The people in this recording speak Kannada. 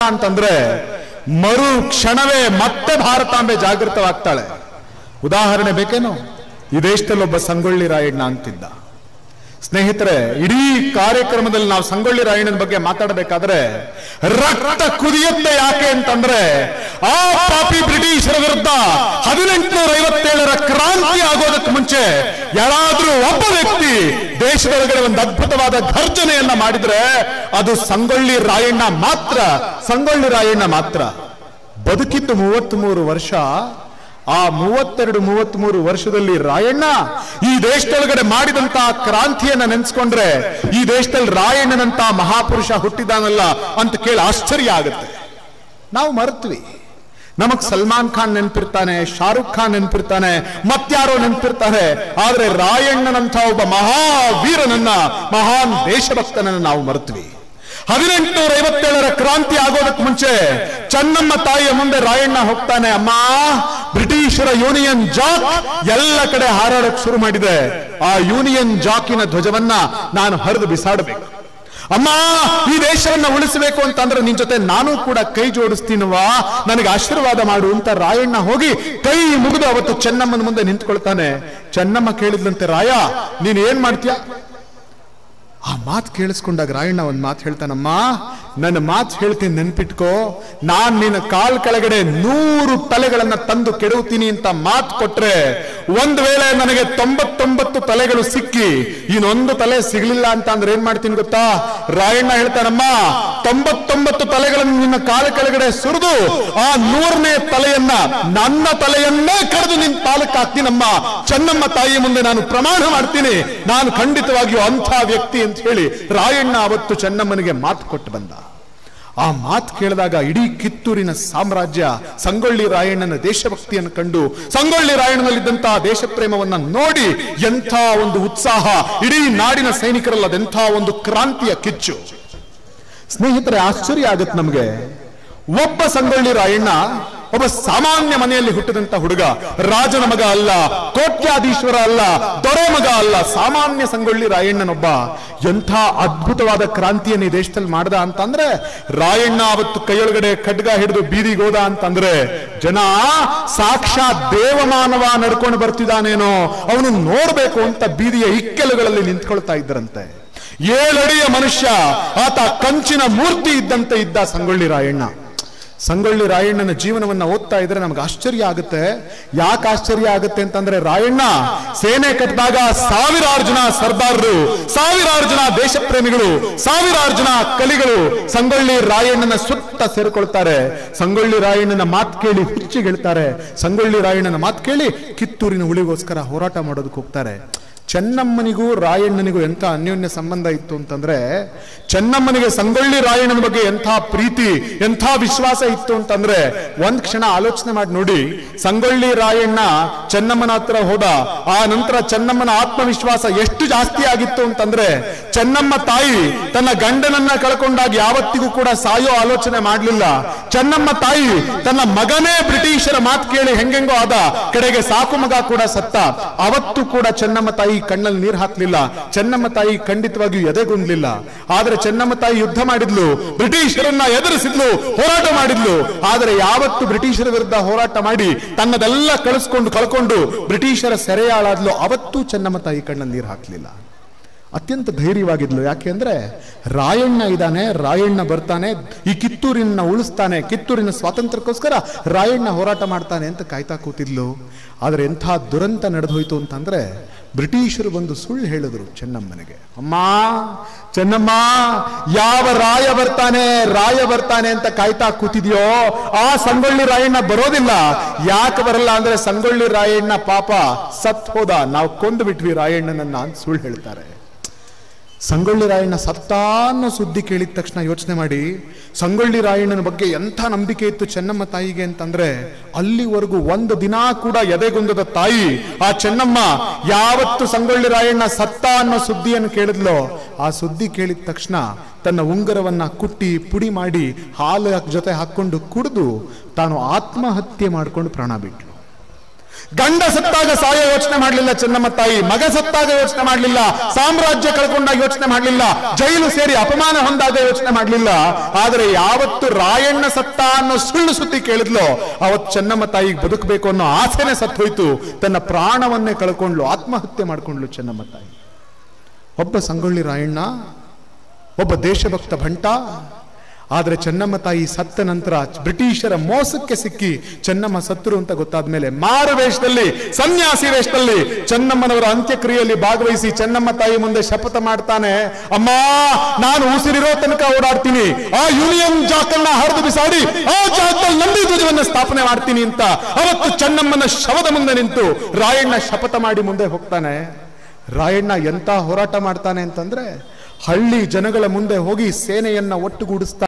ಅಂತಂದ್ರೆ ಮರು ಕ್ಷಣವೇ ಮತ್ತೆ ಭಾರತಾಂಬೆ ಜಾಗೃತವಾಗ್ತಾಳೆ ಉದಾಹರಣೆ ಬೇಕೇನೋ ಈ ದೇಶದಲ್ಲಿ ಒಬ್ಬ ಸಂಗೊಳ್ಳಿ ರಾಯಣ್ಣ ಅಂತಿದ್ದ ಸ್ನೇಹಿತರೆ ಇಡೀ ಕಾರ್ಯಕ್ರಮದಲ್ಲಿ ನಾವು ಸಂಗೊಳ್ಳಿ ರಾಯಣ್ಣನ ಬಗ್ಗೆ ಮಾತಾಡಬೇಕಾದ್ರೆ ರಕ್ತ ಕುದಿಯುತ್ತೆ ಯಾಕೆ ಅಂತಂದ್ರೆ ಆ ಪಾಪಿ ಬ್ರಿಟಿಷರ ವಿರುದ್ಧ ಹದಿನೆಂಟುನೂರ ಐವತ್ತೇಳರ ಕ್ರಾಂತಿ ಆಗೋದಕ್ಕೆ ಮುಂಚೆ ಯಾರಾದ್ರೂ ಒಬ್ಬ ವ್ಯಕ್ತಿ ದೇಶದೊಳಗಡೆ ಒಂದು ಅದ್ಭುತವಾದ ಘರ್ಜನೆಯನ್ನ ಮಾಡಿದ್ರೆ ಅದು ಸಂಗೊಳ್ಳಿ ರಾಯಣ್ಣ ಮಾತ್ರ ಸಂಗೊಳ್ಳಿ ರಾಯಣ್ಣ ಮಾತ್ರ ಬದುಕಿದ್ದು ಮೂವತ್ತ್ ಮೂರು ವರ್ಷ ಆ ಮೂವತ್ತೆರಡು ಮೂವತ್ತ್ ಮೂರು ವರ್ಷದಲ್ಲಿ ರಾಯಣ್ಣ ಈ ದೇಶದೊಳಗಡೆ ಮಾಡಿದಂತಹ ಕ್ರಾಂತಿಯನ್ನ ನೆನೆಸ್ಕೊಂಡ್ರೆ ಈ ದೇಶದಲ್ಲಿ ರಾಯಣ್ಣನಂತ ಮಹಾಪುರುಷ ಹುಟ್ಟಿದಾನಲ್ಲ ಅಂತ ಕೇಳಿ ಆಶ್ಚರ್ಯ ಆಗುತ್ತೆ ನಾವು ಮರೆತ್ವಿ ನಮಗ್ ಸಲ್ಮಾನ್ ಖಾನ್ ನೆನ್ಪಿರ್ತಾನೆ ಶಾರುಖ್ ಖಾನ್ ನೆನ್ಪಿರ್ತಾನೆ ಮತ್ಯಾರೋ ನೆನ್ಪಿರ್ತಾರೆ ಆದ್ರೆ ರಾಯಣ್ಣನಂಥ ಒಬ್ಬ ಮಹಾವೀರನನ್ನ ಮಹಾನ್ ದೇಶಭಕ್ತನನ್ನ ನಾವು ಮರೆತ್ವಿ ಹದಿನೆಂಟುನೂರ ಐವತ್ತೇಳರ ಕ್ರಾಂತಿ ಆಗೋದಕ್ಕೆ ಮುಂಚೆ ಚೆನ್ನಮ್ಮ ತಾಯಿಯ ಮುಂದೆ ರಾಯಣ್ಣ ಹೋಗ್ತಾನೆ ಅಮ್ಮ ಬ್ರಿಟಿಷರ ಯೂನಿಯನ್ ಜಾಕ್ ಎಲ್ಲ ಕಡೆ ಹಾರಾಡಕ್ ಶುರು ಮಾಡಿದೆ ಆ ಯೂನಿಯನ್ ಜಾಕಿನ ಧ್ವಜವನ್ನ ನಾನು ಹರಿದು ಬಿಸಾಡಬೇಕು ಅಮ್ಮ ಈ ದೇಶವನ್ನ ಉಳಿಸಬೇಕು ಅಂತಂದ್ರೆ ನಿನ್ ಜೊತೆ ನಾನು ಕೂಡ ಕೈ ಜೋಡಿಸ್ತೀನವಾ ನನಗೆ ಆಶೀರ್ವಾದ ಮಾಡು ಅಂತ ರಾಯಣ್ಣ ಹೋಗಿ ಕೈ ಮುಗಿದು ಅವತ್ತು ಚೆನ್ನಮ್ಮನ ಮುಂದೆ ನಿಂತ್ಕೊಳ್ತಾನೆ ಚೆನ್ನಮ್ಮ ಕೇಳಿದ್ಲಂತೆ ರಾಯ ನೀನ್ ಏನ್ ಮಾಡ್ತೀಯ ಆ ಮಾತು ಕೇಳಿಸ್ಕೊಂಡಾಗ ರಾಯಣ್ಣ ಒಂದ್ ಮಾತು ಹೇಳ್ತಾನಮ್ಮ ನನ್ನ ಮಾತು ಹೇಳ್ತೀನಿ ನೆನ್ಪಿಟ್ಕೋ ನಾನ್ ನಿನ್ನ ಕಾಲ್ ಕೆಳಗಡೆ ನೂರು ತಲೆಗಳನ್ನ ತಂದು ಕೆಡವುತ್ತೀನಿ ಅಂತ ಮಾತು ಕೊಟ್ರೆ ಒಂದ್ ವೇಳೆ ನನಗೆ ತೊಂಬತ್ತೊಂಬತ್ತು ತಲೆಗಳು ಸಿಕ್ಕಿ ಇನ್ನೊಂದು ತಲೆ ಸಿಗ್ಲಿಲ್ಲ ಅಂತ ಅಂದ್ರೆ ಏನ್ ಮಾಡ್ತೀನಿ ಗೊತ್ತಾ ರಾಯಣ್ಣ ಹೇಳ್ತಾನಮ್ಮ ತೊಂಬತ್ತೊಂಬತ್ತು ತಲೆಗಳನ್ನು ನಿನ್ನ ಕಾಲ ಕೆಳಗಡೆ ಸುರಿದು ಆ ನೂರನೇ ತಲೆಯನ್ನ ನನ್ನ ತಲೆಯನ್ನೇ ಕರೆದು ನಿನ್ ಪಾಲಕ್ಕೆ ಹಾಕ್ತೀನಮ್ಮ ಚೆನ್ನಮ್ಮ ತಾಯಿ ಮುಂದೆ ನಾನು ಪ್ರಮಾಣ ಮಾಡ್ತೀನಿ ನಾನು ಖಂಡಿತವಾಗಿಯೂ ಅಂಥ ವ್ಯಕ್ತಿ ಅಂತ ಹೇಳಿ ರಾಯಣ್ಣ ಅವತ್ತು ಚೆನ್ನಮ್ಮನಿಗೆ ಮಾತು ಕೊಟ್ಟು ಬಂದ ಆ ಮಾತು ಕೇಳಿದಾಗ ಇಡೀ ಕಿತ್ತೂರಿನ ಸಾಮ್ರಾಜ್ಯ ಸಂಗೊಳ್ಳಿ ರಾಯಣ್ಣನ ದೇಶಭಕ್ತಿಯನ್ನು ಕಂಡು ಸಂಗೊಳ್ಳಿ ರಾಯಣ್ಣನಲ್ಲಿದ್ದಂತಹ ದೇಶಪ್ರೇಮವನ್ನ ನೋಡಿ ಎಂಥ ಒಂದು ಉತ್ಸಾಹ ಇಡೀ ನಾಡಿನ ಸೈನಿಕರಲ್ಲ ಅದೆಂಥ ಒಂದು ಕ್ರಾಂತಿಯ ಕಿಚ್ಚು ಸ್ನೇಹಿತರೆ ಆಶ್ಚರ್ಯ ಆಗತ್ತೆ ನಮಗೆ ಒಬ್ಬ ಸಂಗೊಳ್ಳಿ ರಾಯಣ್ಣ ಒಬ್ಬ ಸಾಮಾನ್ಯ ಮನೆಯಲ್ಲಿ ಹುಟ್ಟಿದಂತ ಹುಡುಗ ರಾಜನ ಮಗ ಅಲ್ಲ ಕೋಟ್ಯಾಧೀಶ್ವರ ಅಲ್ಲ ದೊರೆ ಮಗ ಅಲ್ಲ ಸಾಮಾನ್ಯ ಸಂಗೊಳ್ಳಿ ರಾಯಣ್ಣನೊಬ್ಬ ಎಂಥ ಅದ್ಭುತವಾದ ಕ್ರಾಂತಿಯನ್ನು ಈ ದೇಶದಲ್ಲಿ ಮಾಡ್ದ ಅಂತಂದ್ರೆ ರಾಯಣ್ಣ ಅವತ್ತು ಕೈಯೊಳಗಡೆ ಖಡ್ಗ ಹಿಡಿದು ಬೀದಿಗೆ ಹೋದ ಅಂತಂದ್ರೆ ಜನ ಸಾಕ್ಷಾತ್ ದೇವಮಾನವ ನಡ್ಕೊಂಡು ಬರ್ತಿದ್ದಾನೇನೋ ಅವನು ನೋಡ್ಬೇಕು ಅಂತ ಬೀದಿಯ ಇಕ್ಕೆಲುಗಳಲ್ಲಿ ನಿಂತ್ಕೊಳ್ತಾ ಇದ್ರಂತೆ ಏಳಡಿಯ ಮನುಷ್ಯ ಆತ ಕಂಚಿನ ಮೂರ್ತಿ ಇದ್ದಂತೆ ಇದ್ದ ಸಂಗೊಳ್ಳಿ ರಾಯಣ್ಣ ಸಂಗೊಳ್ಳಿ ರಾಯಣ್ಣನ ಜೀವನವನ್ನ ಓದ್ತಾ ಇದ್ರೆ ನಮ್ಗೆ ಆಶ್ಚರ್ಯ ಆಗುತ್ತೆ ಯಾಕೆ ಆಶ್ಚರ್ಯ ಆಗುತ್ತೆ ಅಂತಂದ್ರೆ ರಾಯಣ್ಣ ಸೇನೆ ಕಟ್ಟಿದಾಗ ಸಾವಿರಾರು ಜನ ಸರ್ದಾರರು ಸಾವಿರಾರು ಜನ ದೇಶಪ್ರೇಮಿಗಳು ಸಾವಿರಾರು ಜನ ಕಲಿಗಳು ಸಂಗೊಳ್ಳಿ ರಾಯಣ್ಣನ ಸುತ್ತ ಸೇರ್ಕೊಳ್ತಾರೆ ಸಂಗೊಳ್ಳಿ ರಾಯಣ್ಣನ ಮಾತು ಕೇಳಿ ಹುಚ್ಚಿಗೆಳ್ತಾರೆ ಸಂಗೊಳ್ಳಿ ರಾಯಣ್ಣನ ಮಾತು ಕೇಳಿ ಕಿತ್ತೂರಿನ ಉಳಿಗೋಸ್ಕರ ಹೋರಾಟ ಮಾಡೋದಕ್ಕೆ ಹೋಗ್ತಾರೆ ಚೆನ್ನಮ್ಮನಿಗೂ ರಾಯಣ್ಣನಿಗೂ ಎಂಥ ಅನ್ಯೋನ್ಯ ಸಂಬಂಧ ಇತ್ತು ಅಂತಂದ್ರೆ ಚೆನ್ನಮ್ಮನಿಗೆ ಸಂಗೊಳ್ಳಿ ರಾಯಣ್ಣನ ಬಗ್ಗೆ ಎಂಥ ಪ್ರೀತಿ ಎಂಥ ವಿಶ್ವಾಸ ಇತ್ತು ಅಂತಂದ್ರೆ ಒಂದ್ ಕ್ಷಣ ಆಲೋಚನೆ ಮಾಡಿ ನೋಡಿ ಸಂಗೊಳ್ಳಿ ರಾಯಣ್ಣ ಚೆನ್ನಮ್ಮನ ಹತ್ರ ಹೋದ ಆ ನಂತರ ಚೆನ್ನಮ್ಮನ ಆತ್ಮವಿಶ್ವಾಸ ಎಷ್ಟು ಜಾಸ್ತಿ ಆಗಿತ್ತು ಅಂತಂದ್ರೆ ಚೆನ್ನಮ್ಮ ತಾಯಿ ತನ್ನ ಗಂಡನನ್ನ ಕಳ್ಕೊಂಡಾಗ ಯಾವತ್ತಿಗೂ ಕೂಡ ಸಾಯೋ ಆಲೋಚನೆ ಮಾಡ್ಲಿಲ್ಲ ಚೆನ್ನಮ್ಮ ತಾಯಿ ತನ್ನ ಮಗನೇ ಬ್ರಿಟಿಷರ ಮಾತು ಕೇಳಿ ಹೆಂಗೆಂಗೋ ಆದ ಕಡೆಗೆ ಸಾಕು ಮಗ ಕೂಡ ಸತ್ತ ಅವತ್ತು ಕೂಡ ಚೆನ್ನಮ್ಮ ತಾಯಿ ಕಣ್ಣಲ್ಲಿ ನೀರು ಹಾಕ್ಲಿಲ್ಲ ಚೆನ್ನಮ್ಮ ತಾಯಿ ಖಂಡಿತವಾಗಿಯೂ ಎದೆಗುಂದ್ಲಿಲ್ಲ ಆದ್ರೆ ಚೆನ್ನಮ್ಮ ತಾಯಿ ಯುದ್ಧ ಮಾಡಿದ್ಲು ಬ್ರಿಟಿಷರನ್ನ ಎದುರಿಸಿದ್ಲು ಹೋರಾಟ ಮಾಡಿದ್ಲು ಆದ್ರೆ ಯಾವತ್ತು ಬ್ರಿಟಿಷರ ವಿರುದ್ಧ ಹೋರಾಟ ಮಾಡಿ ತನ್ನದೆಲ್ಲ ಕಳಿಸ್ಕೊಂಡು ಕಳ್ಕೊಂಡು ಬ್ರಿಟಿಷರ ಸೆರೆಯಾಳಾದ್ಲು ಅವತ್ತೂ ಚೆನ್ನಮ್ಮ ತಾಯಿ ಕಣ್ಣಲ್ಲಿ ನೀರು ಹಾಕ್ಲಿಲ್ಲ ಅತ್ಯಂತ ಧೈರ್ಯವಾಗಿದ್ಲು ಯಾಕೆ ಅಂದ್ರೆ ರಾಯಣ್ಣ ಇದ್ದಾನೆ ರಾಯಣ್ಣ ಬರ್ತಾನೆ ಈ ಕಿತ್ತೂರಿನ ಉಳಿಸ್ತಾನೆ ಕಿತ್ತೂರಿನ ಸ್ವಾತಂತ್ರ್ಯಕ್ಕೋಸ್ಕರ ರಾಯಣ್ಣ ಹೋರಾಟ ಮಾಡ್ತಾನೆ ಅಂತ ಕಾಯ್ತಾ ಕೂತಿದ್ಲು ಆದ್ರೆ ಎಂಥ ದುರಂತ ನಡೆದೋಯ್ತು ಅಂತಂದ್ರೆ ಬ್ರಿಟಿಷರು ಬಂದು ಸುಳ್ಳು ಹೇಳಿದ್ರು ಚೆನ್ನಮ್ಮನಿಗೆ ಅಮ್ಮ ಚೆನ್ನಮ್ಮ ಯಾವ ರಾಯ ಬರ್ತಾನೆ ರಾಯ ಬರ್ತಾನೆ ಅಂತ ಕಾಯ್ತಾ ಕೂತಿದ್ಯೋ ಆ ಸಂಗೊಳ್ಳಿ ರಾಯಣ್ಣ ಬರೋದಿಲ್ಲ ಯಾಕೆ ಬರಲ್ಲ ಅಂದ್ರೆ ಸಂಗೊಳ್ಳಿ ರಾಯಣ್ಣ ಪಾಪ ಸತ್ ಹೋದ ನಾವು ಕೊಂದು ಬಿಟ್ವಿ ರಾಯಣ್ಣನನ್ನ ಅಂತ ಸುಳ್ಳು ಹೇಳ್ತಾರೆ ಸಂಗೊಳ್ಳಿ ರಾಯಣ್ಣ ಸತ್ತ ಅನ್ನೋ ಸುದ್ದಿ ಕೇಳಿದ ತಕ್ಷಣ ಯೋಚನೆ ಮಾಡಿ ಸಂಗೊಳ್ಳಿ ರಾಯಣ್ಣನ ಬಗ್ಗೆ ಎಂಥ ನಂಬಿಕೆ ಇತ್ತು ಚೆನ್ನಮ್ಮ ತಾಯಿಗೆ ಅಂತಂದ್ರೆ ಅಲ್ಲಿವರೆಗೂ ಒಂದು ದಿನ ಕೂಡ ಎದೆಗುಂದದ ತಾಯಿ ಆ ಚೆನ್ನಮ್ಮ ಯಾವತ್ತು ಸಂಗೊಳ್ಳಿ ರಾಯಣ್ಣ ಸತ್ತ ಅನ್ನೋ ಸುದ್ದಿಯನ್ನು ಕೇಳಿದ್ಲೋ ಆ ಸುದ್ದಿ ಕೇಳಿದ ತಕ್ಷಣ ತನ್ನ ಉಂಗರವನ್ನ ಕುಟ್ಟಿ ಪುಡಿ ಮಾಡಿ ಹಾಲು ಜೊತೆ ಹಾಕೊಂಡು ಕುಡಿದು ತಾನು ಆತ್ಮಹತ್ಯೆ ಮಾಡ್ಕೊಂಡು ಪ್ರಾಣ ಬಿಟ್ಲು ಗಂಡ ಸತ್ತಾಗ ಸಾಯ ಯೋಚನೆ ಮಾಡಲಿಲ್ಲ ಚೆನ್ನಮ್ಮ ತಾಯಿ ಮಗ ಸತ್ತಾಗ ಯೋಚನೆ ಮಾಡಲಿಲ್ಲ ಸಾಮ್ರಾಜ್ಯ ಕಳ್ಕೊಂಡಾಗ ಯೋಚನೆ ಮಾಡಲಿಲ್ಲ ಜೈಲು ಸೇರಿ ಅಪಮಾನ ಹೊಂದಾಗ ಯೋಚನೆ ಮಾಡಲಿಲ್ಲ ಆದರೆ ಯಾವತ್ತು ರಾಯಣ್ಣ ಸತ್ತ ಅನ್ನೋ ಸುಳ್ಳು ಸುದ್ದಿ ಕೇಳಿದ್ಲೋ ಅವತ್ತು ಚೆನ್ನಮ್ಮ ತಾಯಿಗೆ ಬದುಕಬೇಕು ಅನ್ನೋ ಆಸೆನೆ ಸತ್ತು ಹೋಯ್ತು ತನ್ನ ಪ್ರಾಣವನ್ನೇ ಕಳ್ಕೊಂಡ್ಲು ಆತ್ಮಹತ್ಯೆ ಮಾಡ್ಕೊಂಡ್ಲು ಚೆನ್ನಮ್ಮ ತಾಯಿ ಒಬ್ಬ ಸಂಗೊಳ್ಳಿ ರಾಯಣ್ಣ ಒಬ್ಬ ದೇಶಭಕ್ತ ಭಂಟ ಆದರೆ ಚೆನ್ನಮ್ಮ ತಾಯಿ ಸತ್ತ ನಂತರ ಬ್ರಿಟಿಷರ ಮೋಸಕ್ಕೆ ಸಿಕ್ಕಿ ಚೆನ್ನಮ್ಮ ಸತ್ತರು ಅಂತ ಗೊತ್ತಾದ ಮೇಲೆ ಮಾರು ವೇಷದಲ್ಲಿ ಸನ್ಯಾಸಿ ವೇಷದಲ್ಲಿ ಚೆನ್ನಮ್ಮನವರ ಅಂತ್ಯಕ್ರಿಯೆಯಲ್ಲಿ ಭಾಗವಹಿಸಿ ಚೆನ್ನಮ್ಮ ತಾಯಿ ಮುಂದೆ ಶಪಥ ಮಾಡ್ತಾನೆ ಅಮ್ಮ ನಾನು ಉಸಿರಿರೋ ತನಕ ಓಡಾಡ್ತೀನಿ ಆ ಯೂನಿಯನ್ ಜಾಕನ್ನ ಹರಿದು ಬಿಸಾಡಿ ಆ ಜಾಗದಲ್ಲಿ ನಂದಿ ಧ್ವಜವನ್ನು ಸ್ಥಾಪನೆ ಮಾಡ್ತೀನಿ ಅಂತ ಅವತ್ತು ಚೆನ್ನಮ್ಮನ ಶವದ ಮುಂದೆ ನಿಂತು ರಾಯಣ್ಣ ಶಪಥ ಮಾಡಿ ಮುಂದೆ ಹೋಗ್ತಾನೆ ರಾಯಣ್ಣ ಎಂತ ಹೋರಾಟ ಮಾಡ್ತಾನೆ ಅಂತಂದ್ರೆ ಹಳ್ಳಿ ಜನಗಳ ಮುಂದೆ ಹೋಗಿ ಸೇನೆಯನ್ನ ಒಟ್ಟುಗೂಡಿಸ್ತಾ